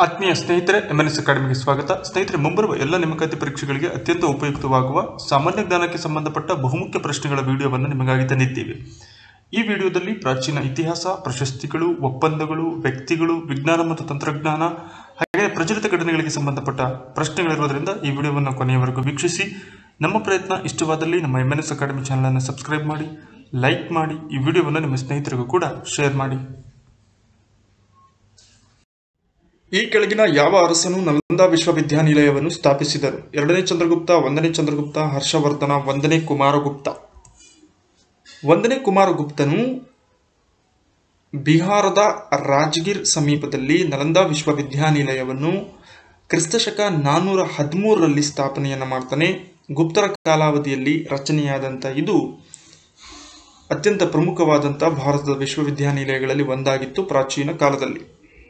ಆತ್ಮೀಯ ಸ್ನೇಹಿತರೆ M N S ಅಕಾಡೆಮಿಗೆ ಸ್ವಾಗತ ಸ್ನೇಹಿತರೆ ಮುಂಬರುವ ಎಲ್ಲ ನೇಮಕಾತಿ ಪರೀಕ್ಷೆಗಳಿಗೆ ಅತ್ಯಂತ ಉಪಯುಕ್ತವಾಗುವ ಸಾಮಾನ್ಯ ಜ್ಞಾನಕ್ಕೆ ಸಂಬಂಧಪಟ್ಟ ಬಹುಮುಖ್ಯ ಪ್ರಶ್ನೆಗಳ ವಿಡಿಯೋವನ್ನು ನಿಮಗಾಗಿ ತಂದಿದ್ದೇವೆ ಈ ವಿಡಿಯೋದಲ್ಲಿ ಪ್ರಾಚೀನ ಇತಿಹಾಸ ಪ್ರಶಸ್ತಿಗಳು ಒಪ್ಪಂದಗಳು ವ್ಯಕ್ತಿಗಳು ವಿಜ್ಞಾನ ಮತ್ತು ತಂತ್ರಜ್ಞಾನ ಹಾಗೆ ಪ್ರಚಲಿತ ಘಟನೆಗಳಿಗೆ ಸಂಬಂಧಪಟ್ಟ ಪ್ರಶ್ನೆಗಳಿರುವುದರಿಂದ ಈ ವಿಡಿಯೋವನ್ನು ಕೊನೆಯವರೆಗೂ ವೀಕ್ಷಿಸಿ ನಮ್ಮ ಪ್ರಯತ್ನ ಇಷ್ಟವಾದಲ್ಲಿ ನಮ್ಮ ಎಂ ಎನ್ ಎಸ್ ಅಕಾಡೆಮಿ ಚಾನಲನ್ನು ಸಬ್ಸ್ಕ್ರೈಬ್ ಮಾಡಿ ಲೈಕ್ ಮಾಡಿ ಈ ವಿಡಿಯೋವನ್ನು ನಿಮ್ಮ ಸ್ನೇಹಿತರಿಗೂ ಕೂಡ ಶೇರ್ ಮಾಡಿ ಈ ಕೆಳಗಿನ ಯಾವ ಅರಸನು ನಲಂದಾ ವಿಶ್ವವಿದ್ಯಾನಿಲಯವನ್ನು ಸ್ಥಾಪಿಸಿದರು ಎರಡನೇ ಚಂದ್ರಗುಪ್ತ ಒಂದನೇ ಚಂದ್ರಗುಪ್ತ ಹರ್ಷವರ್ಧನ ಒಂದನೇ ಕುಮಾರಗುಪ್ತ ಒಂದನೇ ಕುಮಾರಗುಪ್ತನು ಬಿಹಾರದ ರಾಜ್ಗಿರ್ ಸಮೀಪದಲ್ಲಿ ನಲಂದಾ ವಿಶ್ವವಿದ್ಯಾನಿಲಯವನ್ನು ಕ್ರಿಸ್ತಶಕ ನಾನ್ನೂರ ಹದಿಮೂರರಲ್ಲಿ ಸ್ಥಾಪನೆಯನ್ನು ಮಾಡ್ತಾನೆ ಗುಪ್ತರ ಕಾಲಾವಧಿಯಲ್ಲಿ ರಚನೆಯಾದಂಥ ಇದು ಅತ್ಯಂತ ಪ್ರಮುಖವಾದಂಥ ಭಾರತದ ವಿಶ್ವವಿದ್ಯಾನಿಲಯಗಳಲ್ಲಿ ಒಂದಾಗಿತ್ತು ಪ್ರಾಚೀನ ಕಾಲದಲ್ಲಿ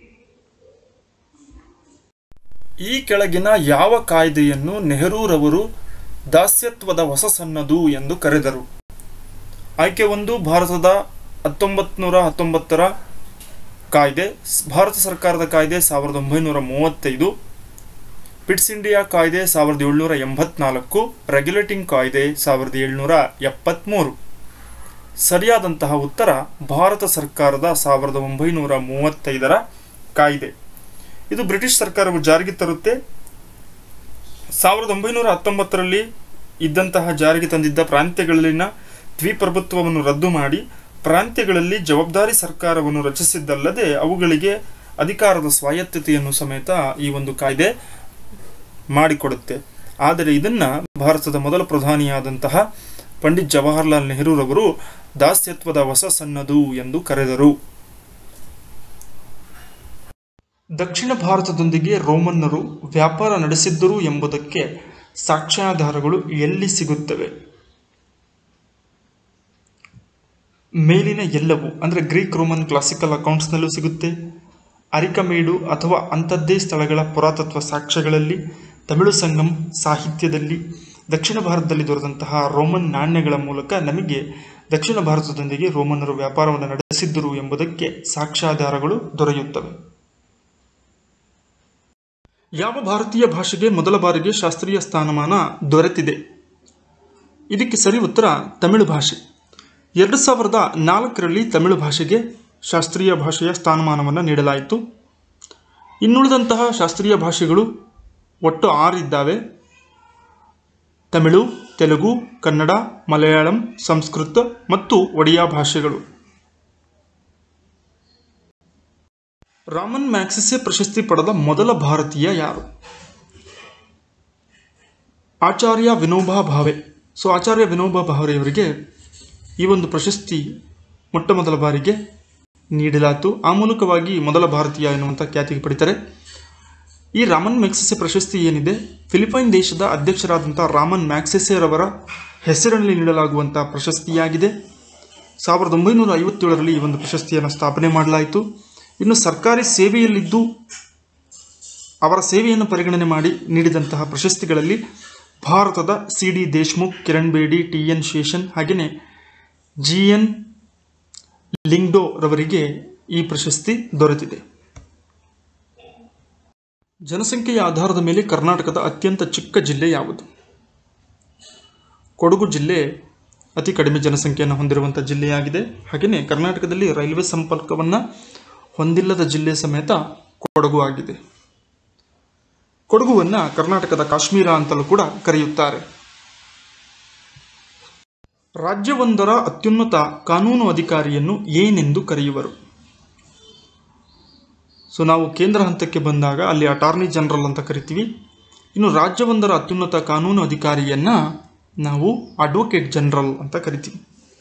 ಈ ಕೆಳಗಿನ ಯಾವ ಕಾಯ್ದೆಯನ್ನು ನೆಹರೂರವರು ದಾಸ್ಯತ್ವದ ಹೊಸ ಸನ್ನದು ಎಂದು ಕರೆದರು ಆಯ್ಕೆ ಒಂದು ಭಾರತದ ಹತ್ತೊಂಬತ್ತು ನೂರ ಹತ್ತೊಂಬತ್ತರ ಕಾಯ್ದೆ ಸ್- ಭಾರತ ಸರ್ಕಾರದ ಕಾಯ್ದೆ ಸಾವಿರದ ಒಂಬೈನೂರ ಮೂವತ್ತೈದು ಪಿಟ್ಸ್ ಇಂಡಿಯಾ ಕಾಯ್ದೆ ಸಾವಿರದ ಏಳ್ನೂರ ಎಂಬತ್ನಾಲ್ಕು ರೆಗ್ಯುಲೇಟಿಂಗ್ ಕಾಯ್ದೆ ಸಾವಿರದ ಏಳ್ನೂರ ಎಪ್ಪತ್ತ್ಮೂರು ಸರಿಯಾದಂತಹ ಉತ್ತರ ಭಾರತ ಸರ್ಕಾರದ ಸಾವಿರದ ಒಂಬೈನೂರ ಮೂವತ್ತೈದರ ಕಾಯ್ದೆ ಇದು ಬ್ರಿಟಿಷ್ ಸರ್ಕಾರವು ಜಾರಿಗೆ ತರುತ್ತೆ ಸಾವಿರದ ಒಂಬೈನೂರ ಹತ್ತೊಂಬತ್ತರಲ್ಲಿ ಇದ್ದಂತಹ ಜಾರಿಗೆ ತಂದಿದ್ದ ಪ್ರಾಂತ್ಯಗಳಲ್ಲಿನ ದ್ವಿಪ್ರಭುತ್ವವನ್ನು ರದ್ದು ಮಾಡಿ ಪ್ರಾಂತ್ಯಗಳಲ್ಲಿ ಜವಾಬ್ದಾರಿ ಸರ್ಕಾರವನ್ನು ರಚಿಸಿದ್ದಲ್ಲದೆ ಅವುಗಳಿಗೆ ಅಧಿಕಾರದ ಸ್ವಾಯತ್ತತೆಯನ್ನು ಸಮೇತ ಈ ಒಂದು ಕಾಯ್ದೆ ಮಾಡಿಕೊಡುತ್ತೆ ಆದರೆ ಇದನ್ನ ಭಾರತದ ಮೊದಲ ಪ್ರಧಾನಿಯಾದಂತಹ ಪಂಡಿತ್ ಜವಾಹರ್ಲಾಲ್ ನೆಹರೂರವರು ದಾಸ್ಯತ್ವದ ಹೊಸ ಸನ್ನದು ಎಂದು ಕರೆದರು ದಕ್ಷಿಣ ಭಾರತದೊಂದಿಗೆ ರೋಮನ್ನರು ವ್ಯಾಪಾರ ನಡೆಸಿದ್ದರು ಎಂಬುದಕ್ಕೆ ಸಾಕ್ಷ್ಯಾಧಾರಗಳು ಎಲ್ಲಿ ಸಿಗುತ್ತವೆ ಮೇಲಿನ ಎಲ್ಲವೂ ಅಂದರೆ ಗ್ರೀಕ್ ರೋಮನ್ ಕ್ಲಾಸಿಕಲ್ ಅಕೌಂಟ್ಸ್ನಲ್ಲೂ ಸಿಗುತ್ತೆ ಅರಿಕಮೇಡು ಅಥವಾ ಅಂಥದ್ದೇ ಸ್ಥಳಗಳ ಪುರಾತತ್ವ ಸಾಕ್ಷ್ಯಗಳಲ್ಲಿ ತಮಿಳು ಸಂಗಮ್ ಸಾಹಿತ್ಯದಲ್ಲಿ ದಕ್ಷಿಣ ಭಾರತದಲ್ಲಿ ದೊರೆತಂತಹ ರೋಮನ್ ನಾಣ್ಯಗಳ ಮೂಲಕ ನಮಗೆ ದಕ್ಷಿಣ ಭಾರತದೊಂದಿಗೆ ರೋಮನ್ನರು ವ್ಯಾಪಾರವನ್ನು ನಡೆಸಿದ್ದರು ಎಂಬುದಕ್ಕೆ ಸಾಕ್ಷ್ಯಾಧಾರಗಳು ದೊರೆಯುತ್ತವೆ ಯಾವ ಭಾರತೀಯ ಭಾಷೆಗೆ ಮೊದಲ ಬಾರಿಗೆ ಶಾಸ್ತ್ರೀಯ ಸ್ಥಾನಮಾನ ದೊರೆತಿದೆ ಇದಕ್ಕೆ ಸರಿ ಉತ್ತರ ತಮಿಳು ಭಾಷೆ ಎರಡು ಸಾವಿರದ ನಾಲ್ಕರಲ್ಲಿ ತಮಿಳು ಭಾಷೆಗೆ ಶಾಸ್ತ್ರೀಯ ಭಾಷೆಯ ಸ್ಥಾನಮಾನವನ್ನು ನೀಡಲಾಯಿತು ಇನ್ನುಳಿದಂತಹ ಶಾಸ್ತ್ರೀಯ ಭಾಷೆಗಳು ಒಟ್ಟು ಆರಿದ್ದಾವೆ ತಮಿಳು ತೆಲುಗು ಕನ್ನಡ ಮಲಯಾಳಂ ಸಂಸ್ಕೃತ ಮತ್ತು ಒಡಿಯಾ ಭಾಷೆಗಳು ರಾಮನ್ ಮ್ಯಾಕ್ಸಿಸೆ ಪ್ರಶಸ್ತಿ ಪಡೆದ ಮೊದಲ ಭಾರತೀಯ ಯಾರು ಆಚಾರ್ಯ ವಿನೋಬಾ ಭಾವೆ ಸೊ ಆಚಾರ್ಯ ವಿನೋಬಾ ಭಾವೆಯವರಿಗೆ ಈ ಒಂದು ಪ್ರಶಸ್ತಿ ಮೊಟ್ಟ ಮೊದಲ ಬಾರಿಗೆ ನೀಡಲಾಯಿತು ಆ ಮೂಲಕವಾಗಿ ಮೊದಲ ಭಾರತೀಯ ಎನ್ನುವಂಥ ಖ್ಯಾತಿಗೆ ಪಡಿತಾರೆ ಈ ರಾಮನ್ ಮ್ಯಾಕ್ಸೆಸೆ ಪ್ರಶಸ್ತಿ ಏನಿದೆ ಫಿಲಿಪೈನ್ ದೇಶದ ಅಧ್ಯಕ್ಷರಾದಂಥ ರಾಮನ್ ಮ್ಯಾಕ್ಸೆಸೆರವರ ಹೆಸರಿನಲ್ಲಿ ನೀಡಲಾಗುವಂಥ ಪ್ರಶಸ್ತಿಯಾಗಿದೆ ಸಾವಿರದ ಒಂಬೈನೂರ ಐವತ್ತೇಳರಲ್ಲಿ ಈ ಒಂದು ಪ್ರಶಸ್ತಿಯನ್ನು ಸ್ಥಾಪನೆ ಮಾಡಲಾಯಿತು ಇನ್ನು ಸರ್ಕಾರಿ ಸೇವೆಯಲ್ಲಿದ್ದು ಅವರ ಸೇವೆಯನ್ನು ಪರಿಗಣನೆ ಮಾಡಿ ನೀಡಿದಂತಹ ಪ್ರಶಸ್ತಿಗಳಲ್ಲಿ ಭಾರತದ C D Deshmukh Kiran Bedi T N Seshan ಹಾಗೆಯೇ ಜಿ ಎನ್ ಲಿಂಗ್ಡೋ ರವರಿಗೆ ಈ ಪ್ರಶಸ್ತಿ ದೊರೆತಿದೆ ಜನಸಂಖ್ಯೆಯ ಆಧಾರದ ಮೇಲೆ ಕರ್ನಾಟಕದ ಅತ್ಯಂತ ಚಿಕ್ಕ ಜಿಲ್ಲೆ ಯಾವುದು ಕೊಡಗು ಜಿಲ್ಲೆ ಅತಿ ಕಡಿಮೆ ಜನಸಂಖ್ಯೆಯನ್ನು ಹೊಂದಿರುವಂಥ ಜಿಲ್ಲೆಯಾಗಿದೆ ಹಾಗೆಯೇ ಕರ್ನಾಟಕದಲ್ಲಿ ರೈಲ್ವೆ ಸಂಪರ್ಕವನ್ನು ಹೊಂದಿಲ್ಲದ ಜಿಲ್ಲೆ ಸಮೇತ ಕೊಡಗು ಆಗಿದೆ ಕೊಡಗುವನ್ನು ಕರ್ನಾಟಕದ ಕಾಶ್ಮೀರ ಅಂತಲೂ ಕೂಡ ಕರೆಯುತ್ತಾರೆ ರಾಜ್ಯವೊಂದರ ಅತ್ಯುನ್ನತ ಕಾನೂನು ಅಧಿಕಾರಿಯನ್ನು ಏನೆಂದು ಕರೆಯುವರು ಸೊ ನಾವು ಕೇಂದ್ರ ಹಂತಕ್ಕೆ ಬಂದಾಗ ಅಲ್ಲಿ ಅಟಾರ್ನಿ ಜನರಲ್ ಅಂತ ಕರಿತೀವಿ ಇನ್ನು ರಾಜ್ಯವೊಂದರ ಅತ್ಯುನ್ನತ ಕಾನೂನು ಅಧಿಕಾರಿಯನ್ನ ನಾವು ಅಡ್ವೊಕೇಟ್ ಜನರಲ್ ಅಂತ ಕರಿತೀವಿ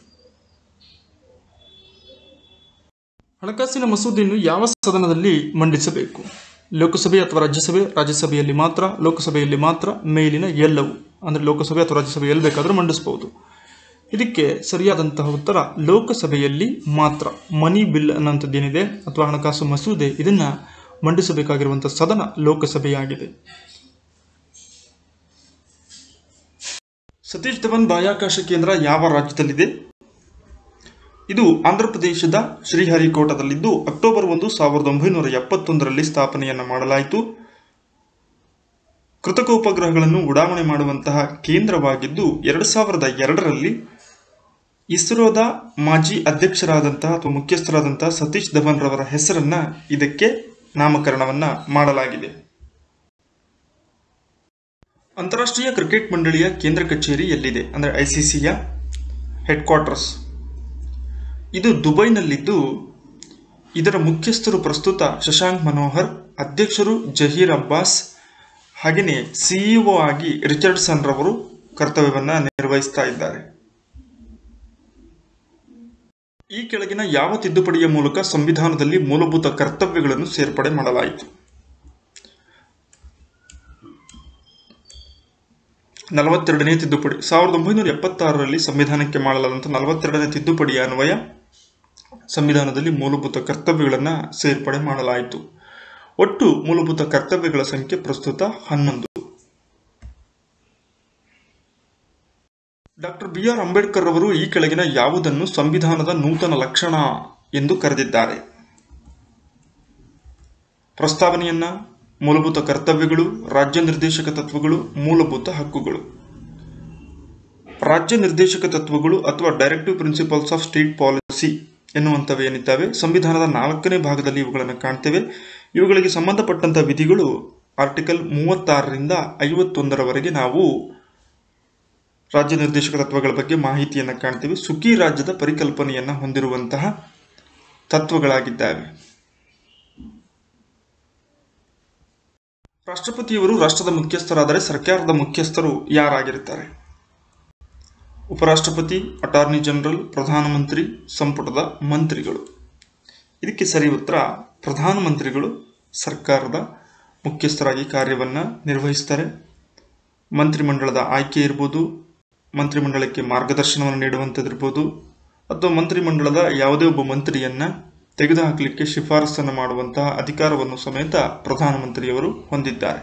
ಹಣಕಾಸಿನ ಮಸೂದೆಯನ್ನು ಯಾವ ಸದನದಲ್ಲಿ ಮಂಡಿಸಬೇಕು ಲೋಕಸಭೆ ಅಥವಾ ರಾಜ್ಯಸಭೆ ರಾಜ್ಯಸಭೆಯಲ್ಲಿ ಮಾತ್ರ ಲೋಕಸಭೆಯಲ್ಲಿ ಮಾತ್ರ ಮೇಲಿನ ಎಲ್ಲವೂ ಅಂದರೆ ಲೋಕಸಭೆ ಅಥವಾ ರಾಜ್ಯಸಭೆ ಎಲ್ಲಿ ಬೇಕಾದರೂ ಮಂಡಿಸಬಹುದು ಇದಕ್ಕೆ ಸರಿಯಾದಂತಹ ಉತ್ತರ ಲೋಕಸಭೆಯಲ್ಲಿ ಮಾತ್ರ ಮನಿ ಬಿಲ್ ಅನ್ನೋಂಥದ್ದೇನಿದೆ ಅಥವಾ ಹಣಕಾಸು ಮಸೂದೆ ಇದನ್ನ ಮಂಡಿಸಬೇಕಾಗಿರುವಂಥ ಸದನ ಲೋಕಸಭೆಯಾಗಿದೆ ಸತೀಶ್ ಧವನ್ ಬಾಹ್ಯಾಕಾಶ ಕೇಂದ್ರ ಯಾವ ರಾಜ್ಯದಲ್ಲಿದೆ ಇದು ಆಂಧ್ರಪ್ರದೇಶದ ಶ್ರೀಹರಿಕೋಟದಲ್ಲಿದ್ದು ಅಕ್ಟೋಬರ್ ಒಂದು ಸಾವಿರದ ಒಂಬೈನೂರ ಎಪ್ಪತ್ತೊಂದರಲ್ಲಿ ಸ್ಥಾಪನೆಯನ್ನು ಮಾಡಲಾಯಿತು ಕೃತಕ ಉಪಗ್ರಹಗಳನ್ನು ಉಡಾವಣೆ ಮಾಡುವಂತಹ ಕೇಂದ್ರವಾಗಿದ್ದು ಎರಡು ಸಾವಿರದ ಎರಡರಲ್ಲಿ ಇಸ್ರೋದ ಮಾಜಿ ಅಧ್ಯಕ್ಷರಾದಂತಹ ಅಥವಾ ಮುಖ್ಯಸ್ಥರಾದಂತಹ ಸತೀಶ್ ಧವನ್ ರವರ ಹೆಸರನ್ನ ಇದಕ್ಕೆ ನಾಮಕರಣವನ್ನ ಮಾಡಲಾಗಿದೆ ಅಂತಾರಾಷ್ಟ್ರೀಯ ಕ್ರಿಕೆಟ್ ಮಂಡಳಿಯ ಕೇಂದ್ರ ಕಚೇರಿ ಎಲ್ಲಿದೆ ಅಂದರೆ ಐಸಿಸಿಯ ಹೆಡ್ ಕ್ವಾರ್ಟರ್ಸ್ ಇದು ದುಬೈನಲ್ಲಿದ್ದು ಇದರ ಮುಖ್ಯಸ್ಥರು ಪ್ರಸ್ತುತ ಶಶಾಂಕ್ ಮನೋಹರ್ ಅಧ್ಯಕ್ಷರು ಜಹೀರ್ ಅಬ್ಬಾಸ್ ಹಾಗೆಯೇ ಸಿಇಒ ಆಗಿ ರಿಚರ್ಡ್ಸನ್ ರವರು ಕರ್ತವ್ಯವನ್ನ ನಿರ್ವಹಿಸ್ತಾ ಇದ್ದಾರೆ ಈ ಕೆಳಗಿನ ಯಾವ ತಿದ್ದುಪಡಿಯ ಮೂಲಕ ಸಂವಿಧಾನದಲ್ಲಿ ಮೂಲಭೂತ ಕರ್ತವ್ಯಗಳನ್ನು ಸೇರ್ಪಡೆ ಮಾಡಲಾಯಿತು ನಲವತ್ತೆರಡನೇ ತಿದ್ದುಪಡಿ ಸಾವಿರದ ಒಂಬೈನೂರ ಎಪ್ಪತ್ತಾರರಲ್ಲಿ ಸಂವಿಧಾನಕ್ಕೆ ಮಾಡಲಾದಂಥ ನಲವತ್ತೆರಡನೇ ತಿದ್ದುಪಡಿಯ ಅನ್ವಯ ಸಂವಿಧಾನದಲ್ಲಿ ಮೂಲಭೂತ ಕರ್ತವ್ಯಗಳನ್ನು ಸೇರ್ಪಡೆ ಮಾಡಲಾಯಿತು ಒಟ್ಟು ಮೂಲಭೂತ ಕರ್ತವ್ಯಗಳ ಸಂಖ್ಯೆ ಪ್ರಸ್ತುತ ಹನ್ನೊಂದು ಡಾಕ್ಟರ್ ಬಿ ಆರ್ ಅಂಬೇಡ್ಕರ್ ಅವರು ಈ ಕೆಳಗಿನ ಯಾವುದನ್ನು ಸಂವಿಧಾನದ ನೂತನ ಲಕ್ಷಣ ಎಂದು ಕರೆದಿದ್ದಾರೆ ಪ್ರಸ್ತಾವನೆಯನ್ನ ಮೂಲಭೂತ ಕರ್ತವ್ಯಗಳು ರಾಜ್ಯ ನಿರ್ದೇಶಕ ತತ್ವಗಳು ಮೂಲಭೂತ ಹಕ್ಕುಗಳು ರಾಜ್ಯ ನಿರ್ದೇಶಕ ತತ್ವಗಳು ಅಥವಾ directive principles of state policy ಎನ್ನುವಂಥವು ಏನಿದ್ದಾವೆ ಸಂವಿಧಾನದ ನಾಲ್ಕನೇ ಭಾಗದಲ್ಲಿ ಇವುಗಳನ್ನು ಕಾಣ್ತೇವೆ ಇವುಗಳಿಗೆ ಸಂಬಂಧಪಟ್ಟಂತ ವಿಧಿಗಳು ಆರ್ಟಿಕಲ್ ಮೂವತ್ತಾರರಿಂದ ಐವತ್ತೊಂದರವರೆಗೆ ನಾವು ರಾಜ್ಯ ನಿರ್ದೇಶಕ ತತ್ವಗಳ ಬಗ್ಗೆ ಮಾಹಿತಿಯನ್ನು ಕಾಣ್ತೇವೆ ಸುಖಿ ರಾಜ್ಯದ ಪರಿಕಲ್ಪನೆಯನ್ನು ಹೊಂದಿರುವಂತಹ ತತ್ವಗಳಾಗಿದ್ದಾವೆ ರಾಷ್ಟ್ರಪತಿಯವರು ರಾಷ್ಟ್ರದ ಮುಖ್ಯಸ್ಥರಾದರೆ ಸರ್ಕಾರದ ಮುಖ್ಯಸ್ಥರು ಯಾರಾಗಿರುತ್ತಾರೆ ಉಪರಾಷ್ಟ್ರಪತಿ ಅಟಾರ್ನಿ ಜನರಲ್ ಪ್ರಧಾನಮಂತ್ರಿ ಸಂಪುಟದ ಮಂತ್ರಿಗಳು ಇದಕ್ಕೆ ಸರಿ ಉತ್ತರ ಪ್ರಧಾನಮಂತ್ರಿಗಳು ಸರ್ಕಾರದ ಮುಖ್ಯಸ್ಥರಾಗಿ ಕಾರ್ಯವನ್ನು ನಿರ್ವಹಿಸ್ತಾರೆ ಮಂತ್ರಿಮಂಡಲದ ಆಯ್ಕೆ ಇರ್ಬೋದು ಮಂತ್ರಿಮಂಡಲಕ್ಕೆ ಮಾರ್ಗದರ್ಶನವನ್ನು ನೀಡುವಂಥದ್ದಿರ್ಬೋದು ಅಥವಾ ಮಂತ್ರಿಮಂಡಲದ ಯಾವುದೇ ಒಬ್ಬ ಮಂತ್ರಿಯನ್ನ ತೆಗೆದುಹಾಕಲಿಕ್ಕೆ ಶಿಫಾರಸನ್ನು ಮಾಡುವಂತಹ ಅಧಿಕಾರವನ್ನು ಸಮೇತ ಪ್ರಧಾನಮಂತ್ರಿಯವರು ಹೊಂದಿದ್ದಾರೆ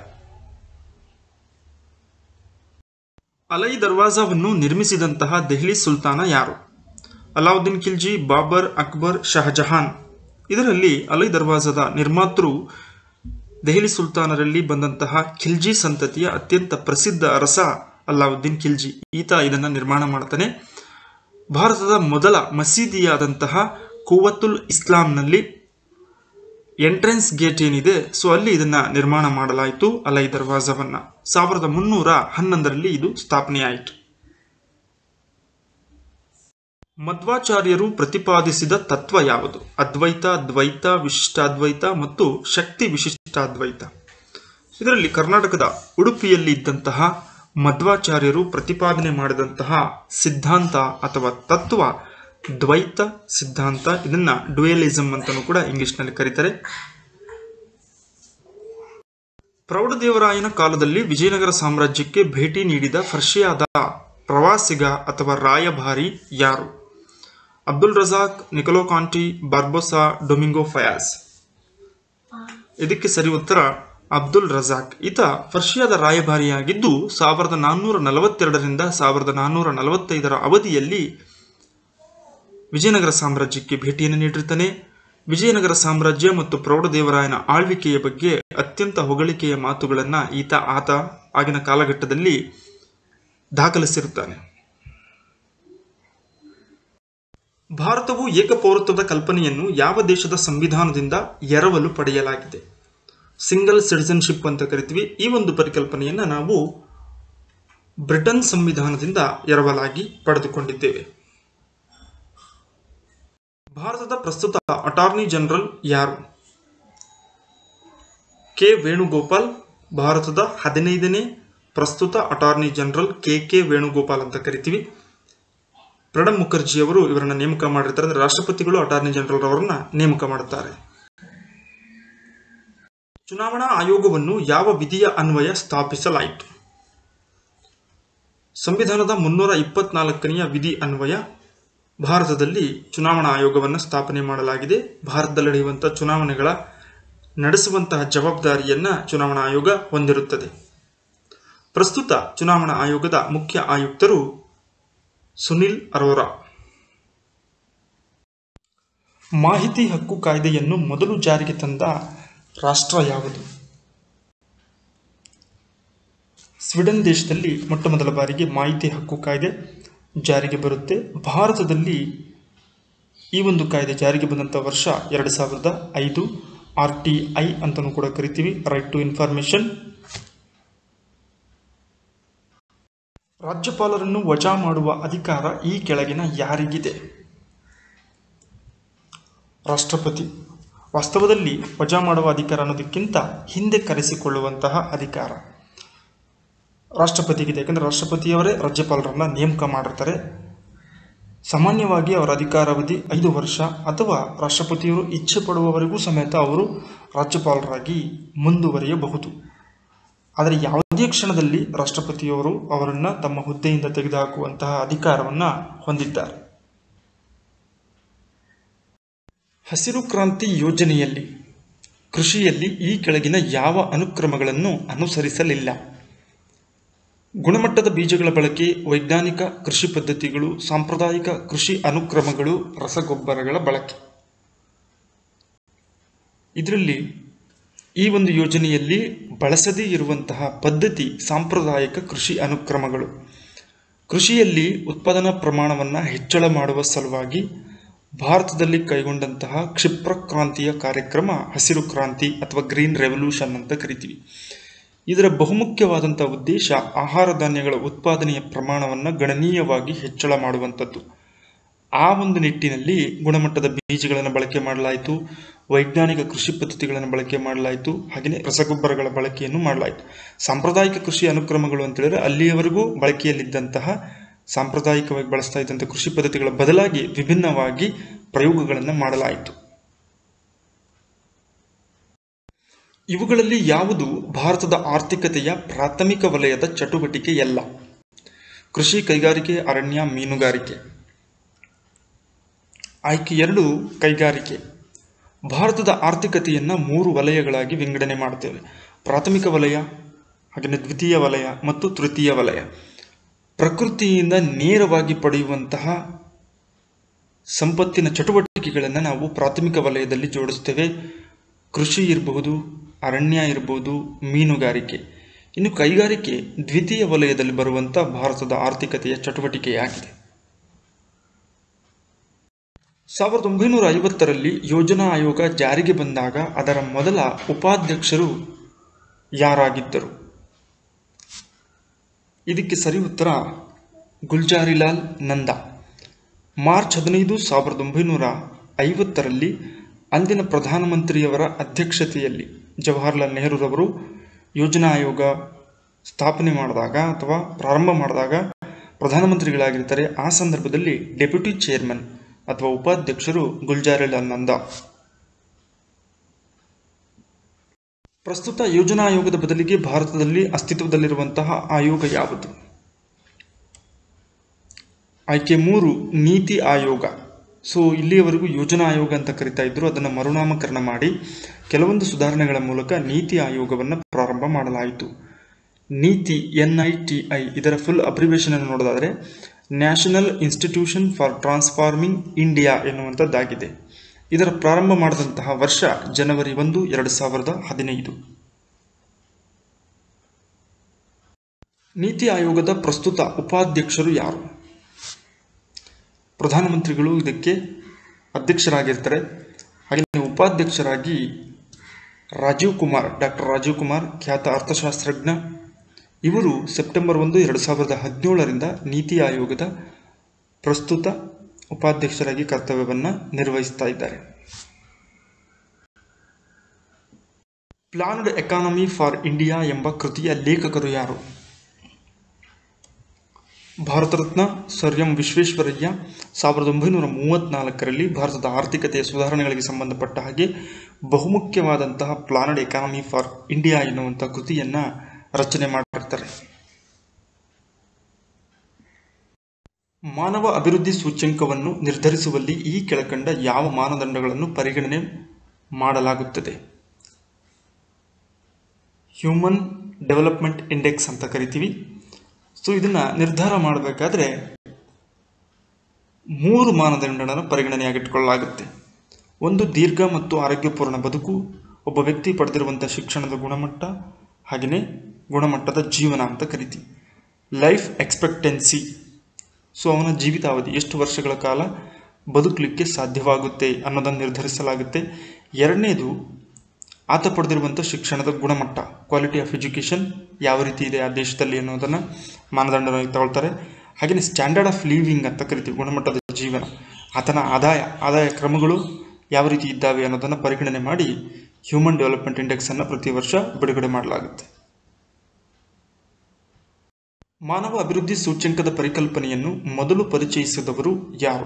ಅಲೈ ದರ್ವಾಜಾವನ್ನು ನಿರ್ಮಿಸಿದಂತಹ ದೆಹಲಿ ಸುಲ್ತಾನ ಯಾರು ಅಲಾವುದ್ದೀನ್ ಖಿಲ್ಜಿ ಬಾಬರ್ ಅಕ್ಬರ್ ಶಹಜಹಾನ್ ಇದರಲ್ಲಿ ಅಲೈ ದರ್ವಾಜದ ನಿರ್ಮಾತೃ ದೆಹಲಿ ಸುಲ್ತಾನರಲ್ಲಿ ಬಂದಂತಹ ಖಿಲ್ಜಿ ಸಂತತಿಯ ಅತ್ಯಂತ ಪ್ರಸಿದ್ಧ ಅರಸ ಅಲ್ಲಾವುದ್ದೀನ್ ಖಿಲ್ಜಿ ಈತ ಇದನ್ನ ನಿರ್ಮಾಣ ಮಾಡ್ತಾನೆ ಭಾರತದ ಮೊದಲ ಮಸೀದಿಯಾದಂತಹ ಕುವತ್ತುಲ್ ಇಸ್ಲಾಂನಲ್ಲಿ ಎಂಟ್ರೆನ್ಸ್ ಗೇಟ್ ಏನಿದೆ ಸೊ ಅಲ್ಲಿ ಇದನ್ನ ನಿರ್ಮಾಣ ಮಾಡಲಾಯಿತು ಅಲೈ ದರ್ವಾಜವನ್ನ ಸಾವಿರದ ಮುನ್ನೂರ ಹನ್ನೊಂದರಲ್ಲಿ ಇದು ಸ್ಥಾಪನೆಯಾಯಿತು ಮಧ್ವಾಚಾರ್ಯರು ಪ್ರತಿಪಾದಿಸಿದ ತತ್ವ ಯಾವುದು ಅದ್ವೈತ ದ್ವೈತ ವಿಶಿಷ್ಟಾದ್ವೈತ ಮತ್ತು ಶಕ್ತಿ ವಿಶಿಷ್ಟಾದ್ವೈತ ಇದರಲ್ಲಿ ಕರ್ನಾಟಕದ ಉಡುಪಿಯಲ್ಲಿ ಇದ್ದಂತಹ ಮಧ್ವಾಚಾರ್ಯರು ಪ್ರತಿಪಾದನೆ ಮಾಡಿದಂತಹ ಸಿದ್ಧಾಂತ ಅಥವಾ ತತ್ವ ದ್ವೈತ ಸಿದ್ಧಾಂತ ಇದನ್ನ ಡ್ಯುಯಲಿಸಮ್ ಅಂತಲೂ ಕೂಡ ಇಂಗ್ಲಿಷ್ನಲ್ಲಿ ಕರೀತಾರೆ ಪ್ರೌಢದೇವರಾಯನ ಕಾಲದಲ್ಲಿ ವಿಜಯನಗರ ಸಾಮ್ರಾಜ್ಯಕ್ಕೆ ಭೇಟಿ ನೀಡಿದ ಫರ್ಷಿಯಾದ ಪ್ರವಾಸಿಗ ಅಥವಾ ರಾಯಭಾರಿ ಯಾರು Abdul Razzaq Niccolo Conti Barbosa Domingo ಫಯಾಜ್ ಇದಕ್ಕೆ ಸರಿ ಉತ್ತರ ಅಬ್ದುಲ್ ರಜಾಕ್ ಈತ ಫರ್ಷಿಯಾದ ರಾಯಭಾರಿಯಾಗಿದ್ದು ಸಾವಿರದ ನಾನ್ನೂರ ನಲವತ್ತೆರಡರಿಂದ ಸಾವಿರದ ನಾನ್ನೂರ ನಲವತ್ತೈದರ ಅವಧಿಯಲ್ಲಿ ವಿಜಯನಗರ ಸಾಮ್ರಾಜ್ಯಕ್ಕೆ ಭೇಟಿಯನ್ನು ನೀಡಿರ್ತಾನೆ ವಿಜಯನಗರ ಸಾಮ್ರಾಜ್ಯ ಮತ್ತು ಪ್ರೌಢದೇವರಾಯನ ಆಳ್ವಿಕೆಯ ಬಗ್ಗೆ ಅತ್ಯಂತ ಹೊಗಳಿಕೆಯ ಮಾತುಗಳನ್ನ ಈತ ಆತ ಆಗಿನ ಕಾಲಘಟ್ಟದಲ್ಲಿ ದಾಖಲಿಸಿರುತ್ತಾನೆ ಭಾರತವು ಏಕಪೌರತ್ವದ ಕಲ್ಪನೆಯನ್ನು ಯಾವ ದೇಶದ ಸಂವಿಧಾನದಿಂದ ಎರವಲು ಪಡೆಯಲಾಗಿದೆ ಸಿಂಗಲ್ ಸಿಟಿಸನ್ಶಿಪ್ ಅಂತ ಕರಿತೀವಿ ಈ ಒಂದು ಪರಿಕಲ್ಪನೆಯನ್ನು ನಾವು ಬ್ರಿಟನ್ ಸಂವಿಧಾನದಿಂದ ಎರವಲಾಗಿ ಪಡೆದುಕೊಂಡಿದ್ದೇವೆ ಭಾರತದ ಪ್ರಸ್ತುತ ಅಟಾರ್ನಿ ಜನರಲ್ ಯಾರು ಕೆ ವೇಣುಗೋಪಾಲ್ ಭಾರತದ ಹದಿನೈದನೇ ಪ್ರಸ್ತುತ attorney general K K Venugopal ಅಂತ ಕರಿತೀವಿ ಪ್ರಣಬ್ ಮುಖರ್ಜಿ ಅವರು ಇವರನ್ನ ನೇಮಕ ಮಾಡಿರ್ತಾರೆ ಅಂದ್ರೆ ರಾಷ್ಟ್ರಪತಿಗಳು ಅಟಾರ್ನಿ ಜನರಲ್ ಅವರನ್ನ ನೇಮಕ ಮಾಡುತ್ತಾರೆ ಚುನಾವಣಾ ಆಯೋಗವನ್ನು ಯಾವ ವಿಧಿಯ ಅನ್ವಯ ಸ್ಥಾಪಿಸಲಾಯಿತು ಸಂವಿಧಾನದ ಮುನ್ನೂರ ಇಪ್ಪತ್ನಾಲ್ಕನೆಯ ವಿಧಿ ಅನ್ವಯ ಭಾರತದಲ್ಲಿ ಚುನಾವಣಾ ಆಯೋಗವನ್ನು ಸ್ಥಾಪನೆ ಮಾಡಲಾಗಿದೆ ಭಾರತದಲ್ಲಿ ನಡೆಯುವಂತಹ ಚುನಾವಣೆಗಳ ನಡೆಸುವಂತಹ ಜವಾಬ್ದಾರಿಯನ್ನ ಚುನಾವಣಾ ಆಯೋಗ ಹೊಂದಿರುತ್ತದೆ ಪ್ರಸ್ತುತ ಚುನಾವಣಾ ಆಯೋಗದ ಮುಖ್ಯ ಆಯುಕ್ತರು ಸುನಿಲ್ ಅರೋರಾ ಮಾಹಿತಿ ಹಕ್ಕು ಕಾಯ್ದೆಯನ್ನು ಮೊದಲು ಜಾರಿಗೆ ತಂದ ರಾಷ್ಟ್ರ ಯಾವುದು ಸ್ವೀಡನ್ ದೇಶದಲ್ಲಿ ಮೊಟ್ಟ ಮೊದಲ ಬಾರಿಗೆ ಮಾಹಿತಿ ಹಕ್ಕು ಕಾಯ್ದೆ ಜಾರಿಗೆ ಬರುತ್ತೆ ಭಾರತದಲ್ಲಿ ಈ ಒಂದು ಕಾಯ್ದೆ ಜಾರಿಗೆ ಬಂದಂಥ ವರ್ಷ ಎರಡು ಸಾವಿರದ ಐದು ಆರ್ ಟಿ ಐ ಅಂತಲೂ ಕೂಡ ಕರಿತೀವಿ ರೈಟ್ ಟು ಇನ್ಫಾರ್ಮೇಷನ್ ರಾಜ್ಯಪಾಲರನ್ನು ವಜಾ ಮಾಡುವ ಅಧಿಕಾರ ಈ ಕೆಳಗಿನ ಯಾರಿಗಿದೆ ರಾಷ್ಟ್ರಪತಿ ವಾಸ್ತವದಲ್ಲಿ ವಜಾ ಮಾಡುವ ಅಧಿಕಾರ ಅನ್ನೋದಕ್ಕಿಂತ ಹಿಂದೆ ಕರೆಸಿಕೊಳ್ಳುವಂತಹ ಅಧಿಕಾರ ರಾಷ್ಟ್ರಪತಿಗಿದೆ ಯಾಕಂದರೆ ರಾಷ್ಟ್ರಪತಿಯವರೇ ರಾಜ್ಯಪಾಲರನ್ನ ನೇಮಕ ಮಾಡಿರ್ತಾರೆ ಸಾಮಾನ್ಯವಾಗಿ ಅವರ ಅಧಿಕಾರಾವಧಿ ಐದು ವರ್ಷ ಅಥವಾ ರಾಷ್ಟ್ರಪತಿಯವರು ಇಚ್ಛೆ ಪಡುವವರೆಗೂ ಸಮೇತ ಅವರು ರಾಜ್ಯಪಾಲರಾಗಿ ಮುಂದುವರಿಯಬಹುದು ಆದರೆ ಯಾವುದೇ ಕ್ಷಣದಲ್ಲಿ ರಾಷ್ಟ್ರಪತಿಯವರು ಅವರನ್ನು ತಮ್ಮ ಹುದ್ದೆಯಿಂದ ತೆಗೆದುಹಾಕುವಂತಹ ಅಧಿಕಾರವನ್ನು ಹೊಂದಿದ್ದಾರೆ ಹಸಿರು ಕ್ರಾಂತಿ ಯೋಜನೆಯಲ್ಲಿ ಕೃಷಿಯಲ್ಲಿ ಈ ಕೆಳಗಿನ ಯಾವ ಅನುಕ್ರಮಗಳನ್ನು ಅನುಸರಿಸಲಿಲ್ಲ ಗುಣಮಟ್ಟದ ಬೀಜಗಳ ಬಳಕೆ ವೈಜ್ಞಾನಿಕ ಕೃಷಿ ಪದ್ಧತಿಗಳು ಸಾಂಪ್ರದಾಯಿಕ ಕೃಷಿ ಅನುಕ್ರಮಗಳು ರಸಗೊಬ್ಬರಗಳ ಬಳಕೆ ಇದರಲ್ಲಿ ಈ ಒಂದು ಯೋಜನೆಯಲ್ಲಿ ಬಳಸದೇ ಇರುವಂತಹ ಪದ್ಧತಿ ಸಾಂಪ್ರದಾಯಿಕ ಕೃಷಿ ಅನುಕ್ರಮಗಳು ಕೃಷಿಯಲ್ಲಿ ಉತ್ಪಾದನಾ ಪ್ರಮಾಣವನ್ನು ಹೆಚ್ಚಳ ಮಾಡುವ ಸಲುವಾಗಿ ಭಾರತದಲ್ಲಿ ಕೈಗೊಂಡಂತಹ ಕ್ಷಿಪ್ರ ಕ್ರಾಂತಿಯ ಕಾರ್ಯಕ್ರಮ ಹಸಿರು ಕ್ರಾಂತಿ ಅಥವಾ ಗ್ರೀನ್ ರೆವಲ್ಯೂಷನ್ ಅಂತ ಕರಿತೀವಿ ಇದರ ಬಹುಮುಖ್ಯವಾದಂಥ ಉದ್ದೇಶ ಆಹಾರ ಧಾನ್ಯಗಳ ಉತ್ಪಾದನೆಯ ಪ್ರಮಾಣವನ್ನು ಗಣನೀಯವಾಗಿ ಹೆಚ್ಚಳ ಮಾಡುವಂಥದ್ದು ಆ ಒಂದು ನಿಟ್ಟಿನಲ್ಲಿ ಗುಣಮಟ್ಟದ ಬೀಜಗಳನ್ನು ಬಳಕೆ ಮಾಡಲಾಯಿತು ವೈಜ್ಞಾನಿಕ ಕೃಷಿ ಪದ್ಧತಿಗಳನ್ನು ಬಳಕೆ ಮಾಡಲಾಯಿತು ಹಾಗೆಯೇ ರಸಗೊಬ್ಬರಗಳ ಬಳಕೆಯನ್ನು ಮಾಡಲಾಯಿತು ಸಾಂಪ್ರದಾಯಿಕ ಕೃಷಿ ಅನುಕ್ರಮಗಳು ಅಂತ ಹೇಳಿದ್ರೆ ಅಲ್ಲಿಯವರೆಗೂ ಬಳಕೆಯಲ್ಲಿದ್ದಂತಹ ಸಾಂಪ್ರದಾಯಿಕವಾಗಿ ಬಳಸ್ತಾ ಇದ್ದಂಥ ಕೃಷಿ ಪದ್ಧತಿಗಳ ಬದಲಾಗಿ ವಿಭಿನ್ನವಾಗಿ ಪ್ರಯೋಗಗಳನ್ನು ಮಾಡಲಾಯಿತು ಇವುಗಳಲ್ಲಿ ಯಾವುದು ಭಾರತದ ಆರ್ಥಿಕತೆಯ ಪ್ರಾಥಮಿಕ ವಲಯದ ಚಟುವಟಿಕೆಯಲ್ಲ ಕೃಷಿ ಕೈಗಾರಿಕೆ ಅರಣ್ಯ ಮೀನುಗಾರಿಕೆ ಆಯ್ಕೆ ಎರಡು ಕೈಗಾರಿಕೆ ಭಾರತದ ಆರ್ಥಿಕತೆಯನ್ನು ಮೂರು ವಲಯಗಳಾಗಿ ವಿಂಗಡಣೆ ಮಾಡ್ತೇವೆ ಪ್ರಾಥಮಿಕ ವಲಯ ಹಾಗೆಯೇ ದ್ವಿತೀಯ ವಲಯ ಮತ್ತು ತೃತೀಯ ವಲಯ ಪ್ರಕೃತಿಯಿಂದ ನೇರವಾಗಿ ಪಡೆಯುವಂತಹ ಸಂಪತ್ತಿನ ಚಟುವಟಿಕೆಗಳನ್ನು ನಾವು ಪ್ರಾಥಮಿಕ ವಲಯದಲ್ಲಿ ಜೋಡಿಸ್ತೇವೆ ಕೃಷಿ ಇರಬಹುದು ಅರಣ್ಯ ಇರಬಹುದು ಮೀನುಗಾರಿಕೆ ಇನ್ನು ಕೈಗಾರಿಕೆ ದ್ವಿತೀಯ ವಲಯದಲ್ಲಿ ಬರುವಂಥ ಭಾರತದ ಆರ್ಥಿಕತೆಯ ಚಟುವಟಿಕೆಯಾಗಿದೆ ಸಾವಿರದ ಒಂಬೈನೂರ ಐವತ್ತರಲ್ಲಿ ಯೋಜನಾ ಆಯೋಗ ಜಾರಿಗೆ ಬಂದಾಗ ಅದರ ಮೊದಲ ಉಪಾಧ್ಯಕ್ಷರು ಯಾರಾಗಿದ್ದರು ಇದಕ್ಕೆ ಸರಿ ಉತ್ತರ ಗುಲ್ಜಾರಿಲಾಲ್ ನಂದಾ ಮಾರ್ಚ್ ಹದಿನೈದು ಸಾವಿರದ ಒಂಬೈನೂರ ಐವತ್ತರಲ್ಲಿ ಅಂದಿನ ಪ್ರಧಾನಮಂತ್ರಿಯವರ ಅಧ್ಯಕ್ಷತೆಯಲ್ಲಿ ಜವಾಹರ್ಲಾಲ್ ನೆಹರೂರವರು ಯೋಜನಾ ಆಯೋಗ ಸ್ಥಾಪನೆ ಮಾಡಿದಾಗ ಅಥವಾ ಪ್ರಾರಂಭ ಮಾಡಿದಾಗ ಪ್ರಧಾನಮಂತ್ರಿಗಳಾಗಿರ್ತಾರೆ ಆ ಸಂದರ್ಭದಲ್ಲಿ ಡೆಪ್ಯೂಟಿ ಚೇರ್ಮನ್ ಅಥವಾ ಉಪಾಧ್ಯಕ್ಷರು ಗುಲ್ಜಾರಿಲಾಲ್ ನಂದಾ ಪ್ರಸ್ತುತ ಯೋಜನಾ ಆಯೋಗದ ಬದಲಿಗೆ ಭಾರತದಲ್ಲಿ ಅಸ್ತಿತ್ವದಲ್ಲಿರುವಂತಹ ಆಯೋಗ ಯಾವುದು ಆಯ್ಕೆ ಮೂರು ನೀತಿ ಆಯೋಗ ಸೊ ಇಲ್ಲಿಯವರೆಗೂ ಯೋಜನಾ ಆಯೋಗ ಅಂತ ಕರಿತಾ ಇದ್ರು ಅದನ್ನು ಮರುನಾಮಕರಣ ಮಾಡಿ ಕೆಲವೊಂದು ಸುಧಾರಣೆಗಳ ಮೂಲಕ ನೀತಿ ಆಯೋಗವನ್ನು ಪ್ರಾರಂಭ ಮಾಡಲಾಯಿತು NITI N I T I ಇದರ ಫುಲ್ ಅಬ್ರಿವೇಷನ್ ಅನ್ನು ನೋಡೋದಾದರೆ national institution for transforming India ಎನ್ನುವಂಥದ್ದಾಗಿದೆ ಇದರ ಪ್ರಾರಂಭ ಮಾಡಿದಂತಹ ವರ್ಷ ಜನವರಿ ಒಂದು ಎರಡು ಸಾವಿರದ ಹದಿನೈದು ನೀತಿ ಆಯೋಗದ ಪ್ರಸ್ತುತ ಉಪಾಧ್ಯಕ್ಷರು ಯಾರು ಪ್ರಧಾನಮಂತ್ರಿಗಳು ಇದಕ್ಕೆ ಅಧ್ಯಕ್ಷರಾಗಿರ್ತಾರೆ ಹಾಗೆ ಉಪಾಧ್ಯಕ್ಷರಾಗಿ ರಾಜೀವ್ ಕುಮಾರ್ ಡಾಕ್ಟರ್ ರಾಜೀವ್ ಕುಮಾರ್ ಖ್ಯಾತ ಅರ್ಥಶಾಸ್ತ್ರಜ್ಞ ಇವರು ಸೆಪ್ಟೆಂಬರ್ ಒಂದು ಎರಡು ಸಾವಿರದ ಹದಿನೇಳರಿಂದ ನೀತಿ ಆಯೋಗದ ಪ್ರಸ್ತುತ ಉಪಾಧ್ಯಕ್ಷರಾಗಿ ಕರ್ತವ್ಯವನ್ನು ನಿರ್ವಹಿಸ್ತಾ ಇದ್ದಾರೆ ಪ್ಲಾನ್ಡ್ ಎಕಾನಮಿ ಫಾರ್ ಇಂಡಿಯಾ ಎಂಬ ಕೃತಿಯ ಲೇಖಕರು ಯಾರು ಭಾರತ ರತ್ನ ಸರ್ ಎಂ ವಿಶ್ವೇಶ್ವರಯ್ಯ ಸಾವಿರದ ಒಂಬೈನೂರ ಮೂವತ್ತ್ನಾಲ್ಕರಲ್ಲಿ ಭಾರತದ ಆರ್ಥಿಕತೆಯ ಸುಧಾರಣೆಗಳಿಗೆ ಸಂಬಂಧಪಟ್ಟ ಹಾಗೆ ಬಹುಮುಖ್ಯವಾದಂತಹ ಪ್ಲಾನಡ್ ಎಕಾನಮಿ ಫಾರ್ ಇಂಡಿಯಾ ಎನ್ನುವಂಥ ಕೃತಿಯನ್ನು ರಚನೆ ಮಾಡಿರ್ತಾರೆ ಮಾನವ ಅಭಿವೃದ್ಧಿ ಸೂಚ್ಯಂಕವನ್ನು ನಿರ್ಧರಿಸುವಲ್ಲಿ ಈ ಕೆಳಕಂಡ ಯಾವ ಮಾನದಂಡಗಳನ್ನು ಪರಿಗಣನೆ ಮಾಡಲಾಗುತ್ತದೆ ಹ್ಯೂಮನ್ ಡೆವಲಪ್ಮೆಂಟ್ ಇಂಡೆಕ್ಸ್ ಅಂತ ಕರಿತೀವಿ ಸೊ ಇದನ್ನು ನಿರ್ಧಾರ ಮಾಡಬೇಕಾದ್ರೆ ಮೂರು ಮಾನದಂಡಗಳನ್ನು ಪರಿಗಣನೆಯಾಗಿಟ್ಕೊಳ್ಳಲಾಗುತ್ತೆ ಒಂದು ದೀರ್ಘ ಮತ್ತು ಆರೋಗ್ಯಪೂರ್ಣ ಬದುಕು ಒಬ್ಬ ವ್ಯಕ್ತಿ ಪಡೆದಿರುವಂಥ ಶಿಕ್ಷಣದ ಗುಣಮಟ್ಟ ಹಾಗೆಯೇ ಗುಣಮಟ್ಟದ ಜೀವನ ಅಂತ ಕರಿತೀವಿ ಲೈಫ್ ಎಕ್ಸ್ಪೆಕ್ಟೆನ್ಸಿ ಸೊ ಅವನ ಜೀವಿತಾವಧಿ ಎಷ್ಟು ವರ್ಷಗಳ ಕಾಲ ಬದುಕಲಿಕ್ಕೆ ಸಾಧ್ಯವಾಗುತ್ತೆ ಅನ್ನೋದನ್ನು ನಿರ್ಧರಿಸಲಾಗುತ್ತೆ ಎರಡನೇದು ಆತ ಪಡೆದಿರುವಂಥ ಶಿಕ್ಷಣದ ಗುಣಮಟ್ಟ ಕ್ವಾಲಿಟಿ ಆಫ್ ಎಜುಕೇಷನ್ ಯಾವ ರೀತಿ ಇದೆ ಆ ದೇಶದಲ್ಲಿ ಅನ್ನೋದನ್ನು ಮಾನದಂಡವಾಗಿ ತಗೊಳ್ತಾರೆ ಹಾಗೆಯೇ ಸ್ಟ್ಯಾಂಡರ್ಡ್ ಆಫ್ ಲಿವಿಂಗ್ ಅಂತ ಕರಿತೀವಿ ಗುಣಮಟ್ಟದ ಜೀವನ ಆತನ ಆದಾಯ ಆದಾಯ ಕ್ರಮಗಳು ಯಾವ ರೀತಿ ಇದ್ದಾವೆ ಅನ್ನೋದನ್ನು ಪರಿಗಣನೆ ಮಾಡಿ ಹ್ಯೂಮನ್ ಡೆವಲಪ್ಮೆಂಟ್ ಇಂಡೆಕ್ಸನ್ನು ಪ್ರತಿ ವರ್ಷ ಬಿಡುಗಡೆ ಮಾಡಲಾಗುತ್ತೆ ಮಾನವ ಅಭಿವೃದ್ಧಿ ಸೂಚ್ಯಂಕದ ಪರಿಕಲ್ಪನೆಯನ್ನು ಮೊದಲು ಪರಿಚಯಿಸಿದವರು ಯಾರು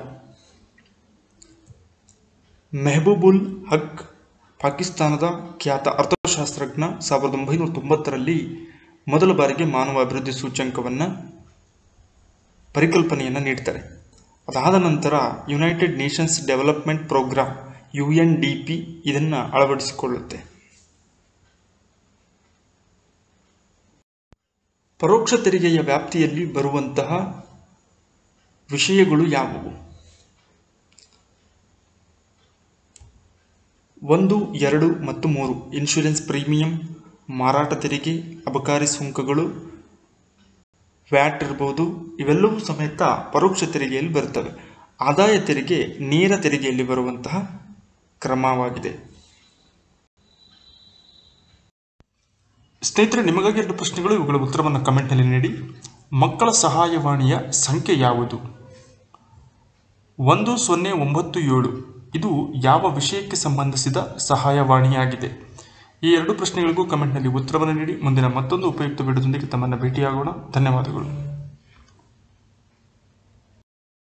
ಮೆಹಬೂಬುಲ್ ಹಕ್ ಪಾಕಿಸ್ತಾನದ ಖ್ಯಾತ ಅರ್ಥಶಾಸ್ತ್ರಜ್ಞ ಸಾವಿರದ ಒಂಬೈನೂರ ತೊಂಬತ್ತರಲ್ಲಿ ಮೊದಲ ಬಾರಿಗೆ ಮಾನವ ಅಭಿವೃದ್ಧಿ ಸೂಚ್ಯಂಕವನ್ನು ಪರಿಕಲ್ಪನೆಯನ್ನು ನೀಡ್ತಾರೆ ಅದಾದ ನಂತರ United Nations development programme U N D P ಇದನ್ನು ಅಳವಡಿಸಿಕೊಳ್ಳುತ್ತೆ ಪರೋಕ್ಷ ತೆರಿಗೆಯ ವ್ಯಾಪ್ತಿಯಲ್ಲಿ ಬರುವಂತಹ ವಿಷಯಗಳು ಯಾವುವು ಒಂದು ಎರಡು ಮತ್ತು ಮೂರು ಇನ್ಶೂರೆನ್ಸ್ ಪ್ರೀಮಿಯಂ ಮಾರಾಟ ತೆರಿಗೆ ಅಬಕಾರಿ ಸುಂಕಗಳು ವ್ಯಾಟ್ ಇರ್ಬೋದು ಇವೆಲ್ಲವೂ ಸಮೇತ ಪರೋಕ್ಷ ತೆರಿಗೆಯಲ್ಲಿ ಬರುತ್ತವೆ ಆದಾಯ ತೆರಿಗೆ ನೇರ ತೆರಿಗೆಯಲ್ಲಿ ಬರುವಂತಹ ಕ್ರಮವಾಗಿದೆ ಸ್ನೇಹಿತರೆ ನಿಮಗಾಗಿ ಎರಡು ಪ್ರಶ್ನೆಗಳು ಇವುಗಳ ಉತ್ತರವನ್ನು ಕಮೆಂಟ್ನಲ್ಲಿ ನೀಡಿ ಮಕ್ಕಳ ಸಹಾಯವಾಣಿಯ ಸಂಖ್ಯೆ ಯಾವುದು ಒಂದು ಸೊನ್ನೆ ಒಂಬತ್ತು ಏಳು ಇದು ಯಾವ ವಿಷಯಕ್ಕೆ ಸಂಬಂಧಿಸಿದ ಸಹಾಯವಾಣಿಯಾಗಿದೆ ಈ ಎರಡು ಪ್ರಶ್ನೆಗಳಿಗೂ ಕಮೆಂಟ್ನಲ್ಲಿ ಉತ್ತರವನ್ನು ನೀಡಿ ಮುಂದಿನ ಮತ್ತೊಂದು ಉಪಯುಕ್ತ ವಿಡಿಯೋದೊಂದಿಗೆ ತಮ್ಮನ್ನು ಭೇಟಿಯಾಗೋಣ ಧನ್ಯವಾದಗಳು